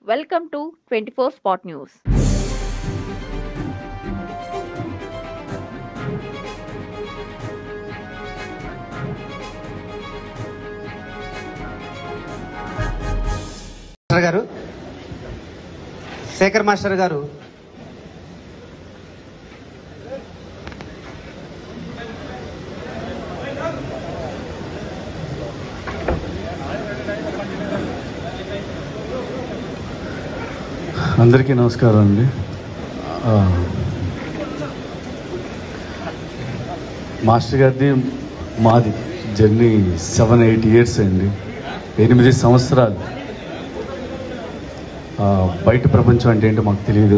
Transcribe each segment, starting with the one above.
Welcome to 24 Spot News. Master గారు Shekhar master గారు అందరికీ నమస్కారం అండి ఆ, మాస్టర్ గారిది మాది జర్నీ సెవెన్ ఎయిట్ ఇయర్స్ అండి ఎనిమిది సంవత్సరాలు ఆ, బయట ప్రపంచం అంటే ఏంటో మాకు తెలియదు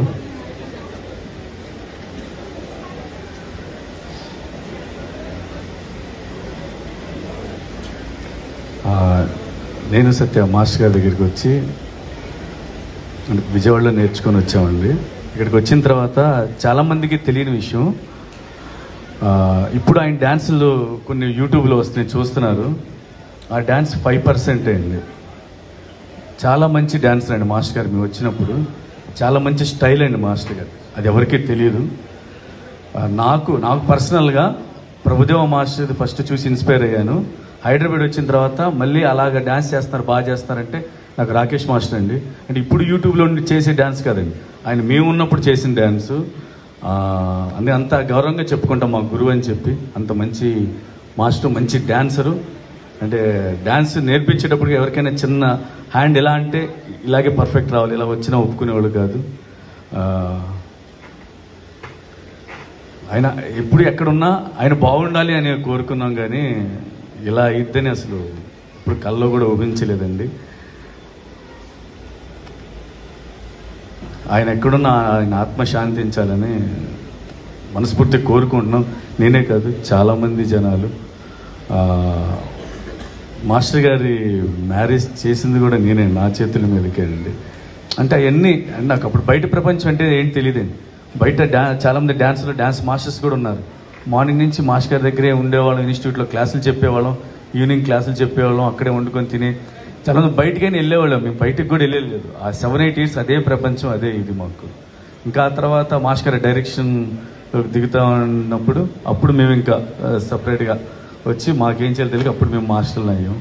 ఆ, నేను సత్య మాస్టర్ గారి దగ్గరికి వచ్చి అంటే విజయవాడలో నేర్చుకొని వచ్చామండి ఇక్కడికి వచ్చిన తర్వాత చాలా మందికి తెలియని విషయం ఆ, ఇప్పుడు ఆయన డ్యాన్సులు కొన్ని యూట్యూబ్లో వస్తున్నాయి చూస్తున్నారు ఆ డ్యాన్స్ ఫైవ్ పర్సెంట్ అండి చాలా మంచి డ్యాన్సర్ అండి మాస్టర్ గారు మేము వచ్చినప్పుడు చాలా మంచి స్టైల్ అండి మాస్టర్ గారు అది ఎవరికీ తెలియదు ఆ, నాకు నాకు పర్సనల్గా ప్రభుదేవ మాస్టర్ ఫస్ట్ చూసి ఇన్స్పైర్ అయ్యాను హైదరాబాద్ వచ్చిన తర్వాత మళ్ళీ అలాగ డ్యాన్స్ చేస్తున్నారు బాగా చేస్తున్నారంటే నాకు రాకేష్ మాస్టర్ అండి అంటే ఇప్పుడు యూట్యూబ్లో ఉండి చేసే డ్యాన్స్ కాదండి ఆయన మేము ఉన్నప్పుడు చేసిన డ్యాన్స్ అంటే అంత గౌరవంగా చెప్పుకుంటాం మా గురువు అని చెప్పి అంత మంచి మాస్టర్ మంచి డ్యాన్సరు అంటే డ్యాన్స్ నేర్పించేటప్పుడు ఎవరికైనా చిన్న హ్యాండ్ ఎలా అంటే ఇలాగే పర్ఫెక్ట్ రావాలి ఇలా వచ్చినా ఒప్పుకునేవాళ్ళు కాదు ఆ, ఆయన ఎప్పుడు ఎక్కడున్నా ఆయన బాగుండాలి అని కోరుకున్నాం కానీ ఇలా అయిద్దని అసలు ఇప్పుడు కల్లో కూడా ఊహించలేదండి ఆయన ఎక్కడున్నా ఆయన ఆత్మ శాంతించాలని మనస్ఫూర్తి కోరుకుంటున్నాం నేనే కాదు చాలామంది జనాలు ఆ, మాస్టర్ గారి మ్యారేజ్ చేసింది కూడా నేనే నా చేతుల మీదకేనండి అంటే అవన్నీ అంటే నాకు అప్పుడు బయట ప్రపంచం అంటే ఏంటి తెలియదండి బయట డా చాలామంది డాన్సర్లు డాన్స్ మాస్టర్స్ కూడా ఉన్నారు మార్నింగ్ నుంచి మాస్టర్ గారి దగ్గరే ఉండేవాళ్ళం ఇన్స్టిట్యూట్లో క్లాసులు చెప్పేవాళ్ళం ఈవినింగ్ క్లాసులు చెప్పేవాళ్ళం అక్కడే వండుకొని తిని చాలా మంది బయటికైనా వెళ్ళేవాళ్ళం మేము బయటికి కూడా వెళ్ళలేదు ఆ సెవెన్ ఎయిట్ ఇయర్స్ అదే ప్రపంచం అదే ఇది మాకు ఇంకా ఆ తర్వాత మాస్టర్ గారి డైరెక్షన్ దిగుతా ఉన్నప్పుడు అప్పుడు మేము ఇంకా సపరేట్గా వచ్చి మాకేం చేయాలి తెలియక అప్పుడు మేము మాస్టర్లు అయ్యాం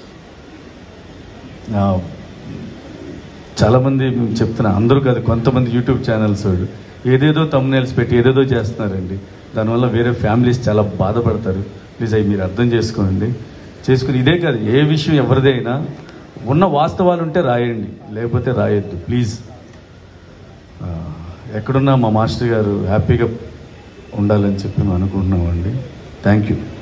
ఆ, చాలా మంది చెప్తున్నా అందరూ కాదు కొంతమంది యూట్యూబ్ ఛానల్స్ వాళ్ళు ఏదేదో తమ్నేల్స్ పెట్టి ఏదేదో చేస్తున్నారండి దానివల్ల వేరే ఫ్యామిలీస్ చాలా బాధపడతారు ప్లీజ్ అవి మీరు అర్థం చేసుకోండి చేసుకుని ఇదే కాదు ఏ విషయం ఎవరిదైనా ఉన్న వాస్తవాలు ఉంటే రాయండి లేకపోతే రాయొద్దు ప్లీజ్ ఆ, ఎక్కడున్నా మా మాస్టర్ గారు హ్యాపీగా ఉండాలని చెప్పి మేము అనుకుంటున్నామండి థ్యాంక్ యూ